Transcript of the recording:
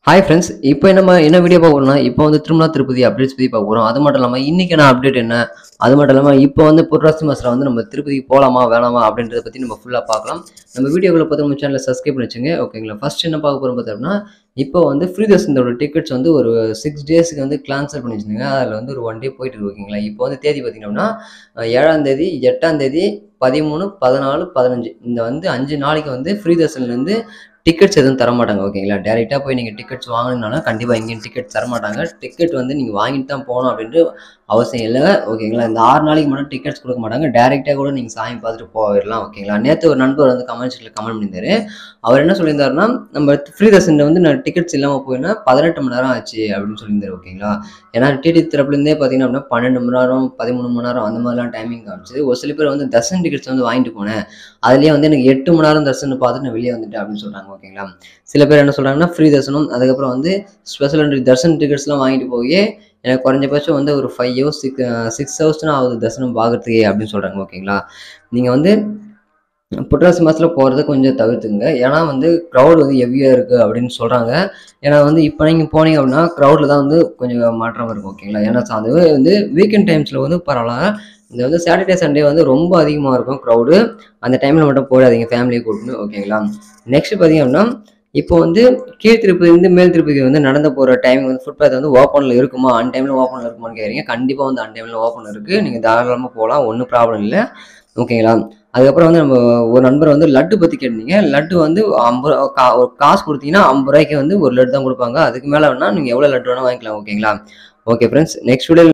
hi friends இப்போ நம்ம என்ன வீடியோ பார்க்க போறோம்னா இப்போ வந்து திருமலா திருப்பதி அப்டேட்ஸ் பற்றி பார்க்க போகிறோம் அது மட்டும் இல்லாமல் இன்றைக்கி என்ன அப்டேட் என்ன அது மட்டும் இல்லாமல் இப்போ வந்து புரட்டாசி மாதத்தில் வந்து நம்ம திருப்பதிக்கு போகலாமா வேணாமா அப்படின்றத பற்றி நம்ம ஃபுல்லாக பார்க்கலாம் நம்ம வீடியோக்குள்ள பார்த்து நம்ம சேனலில் சப்ஸ்கிரைப் பண்ணி வச்சுங்க ஓகேங்களா ஃபர்ஸ்ட் என்ன பார்க்க போகிறோம் பார்த்தோம்னா இப்போ வந்து ஃப்ரீ தர்ஷனோட டிக்கெட்ஸ் வந்து ஒரு சிக்ஸ் டேஸ்க்கு வந்து கேன்சல் பண்ணி வச்சுருந்தாங்க அதில் வந்து ஒரு ஒன் டே போயிட்டு இருக்கு ஓகேங்களா இப்போ வந்து தேதி பார்த்தீங்கன்னா அஹ், ஏழாம் தேதி எட்டாம் தேதி பதிமூணு பதினாலு பதினஞ்சு இந்த வந்து அஞ்சு நாளைக்கு வந்து ஃப்ரீ தர்ஷன்லேருந்து டிக்கெட்ஸ் எதுவும் தர மாட்டாங்க ஓகேங்களா டேரெக்டாக போய் நீங்கள் டிக்கெட்ஸ் வாங்கினாலும் கண்டிப்பாக எங்கேயும் டிக்கெட் தர மாட்டாங்க டிக்கெட் வந்து நீங்கள் வாங்கிட்டு தான் போகணும் அப்படின்ட்டு அவசியம் இல்லை ஓகேங்களா இந்த ஆறு நாளைக்கு மட்டும் டிக்கெட்ஸ் கொடுக்க மாட்டாங்க டேரெக்டாக கூட நீங்கள் சாமி பார்த்துட்டு போயிடலாம் ஓகேங்களா நேற்று ஒரு நண்பர் வந்து கமெண்ட் செக்ஷனில் கமெண்ட் பண்ணியிருந்தாரு அவர் என்ன சொல்லியிருந்தாருன்னா நம்ம ஃப்ரீ தர்ஷனில் வந்து நான் டிக்கெட்ஸ் இல்லாமல் போயினா பதினெட்டு மணி நேரம் ஆச்சு அப்படின்னு சொல்லியிருந்தாரு ஓகேங்களா ஏன்னா டிடி தரப்புலேருந்தே பார்த்தீங்கன்னா அப்படின்னா பன்னெண்டு மணி நேரம் பதிமூணு மணி நேரம் அந்த மாதிரிலாம் டைமிங் காமிச்சு ஒரு சில பேர் வந்து தர்ஷன் டிக்கெட்ஸ் வந்து வாங்கிட்டு போனேன் அதுலேயே வந்து எனக்கு எட்டு மணி நேரம் தர்ஷன் பார்த்துட்டு நான் வெளியே வந்துட்டேன் அப்படின்னு சொல்கிறாங்க ஓகேங்களா சில பேர் என்ன சொல்கிறாங்கன்னா ஃப்ரீ தர்ஷனம் அதுக்கப்புறம் வந்து ஸ்பெஷல் என்ட்ரி தர்ஷன் டிக்கெட்ஸ்லாம் வாங்கிட்டு போய் எனக்கு குறைஞ்சபட்சம் வந்து ஒரு five hours six six hours தான் ஆகுது தர்ஷனம் பார்க்குறதுக்கே அப்படின்னு சொல்கிறாங்க ஓகேங்களா நீங்கள் வந்து புட்ராசி மாதத்தில் போகிறத கொஞ்சம் தவிர்த்துங்க ஏன்னா வந்து க்ரௌட் வந்து ஹெவியாக இருக்குது அப்படின்னு சொல்கிறாங்க ஏன்னா வந்து இப்போ நீங்கள் போனீங்க அப்படின்னா க்ரௌடில் தான் வந்து கொஞ்சம் மாற்றம் இருக்கும் ஓகேங்களா ஏன்னா அது வந்து வீக்கெண்ட் டைம்ஸில் வந்து பரவாயில்ல இந்த வந்து சாட்டர்டே சண்டே வந்து ரொம்ப அதிகமாக இருக்கும் க்ரௌடு அந்த டைமில் மட்டும் போடாதீங்க ஃபேமிலியை கூட்டின்னு ஓகேங்களா நெக்ஸ்ட் பார்த்தீங்க அப்படின்னா இப்போ வந்து கீழ் திருப்பதிலேருந்து மேல் திருப்பதி வந்து நடந்து போகிற டைமிங் வந்து ஃபுட்பாத் வந்து ஓப்பனில் இருக்குமா அன் டைமில் ஓப்பனில் இருக்குமான்னு கேட்குறீங்க கண்டிப்பாக வந்து அன் டைமில் ஓப்பன் இருக்குது நீங்கள் தாராளமாக போகலாம் ஒன்றும் ப்ராப்ளம் இல்லை ஓகேங்களா அதுக்கப்புறம் வந்து நம்ம ஒரு நண்பர் வந்து லட்டு பற்றி கேட்டீங்க லட்டு வந்து ஐம்பது கா ஒரு காசு கொடுத்தீங்கன்னா ஐம்பது ரூபாய்க்கு வந்து ஒரு லட்டு தான் கொடுப்பாங்க அதுக்கு மேலே வேணால் நீங்கள் எவ்வளோ லட்டு வேணால் வாங்கிக்கலாம் ஓகேங்களா ஓகே ஃப்ரெண்ட்ஸ் நெக்ஸ்ட் வீடியோ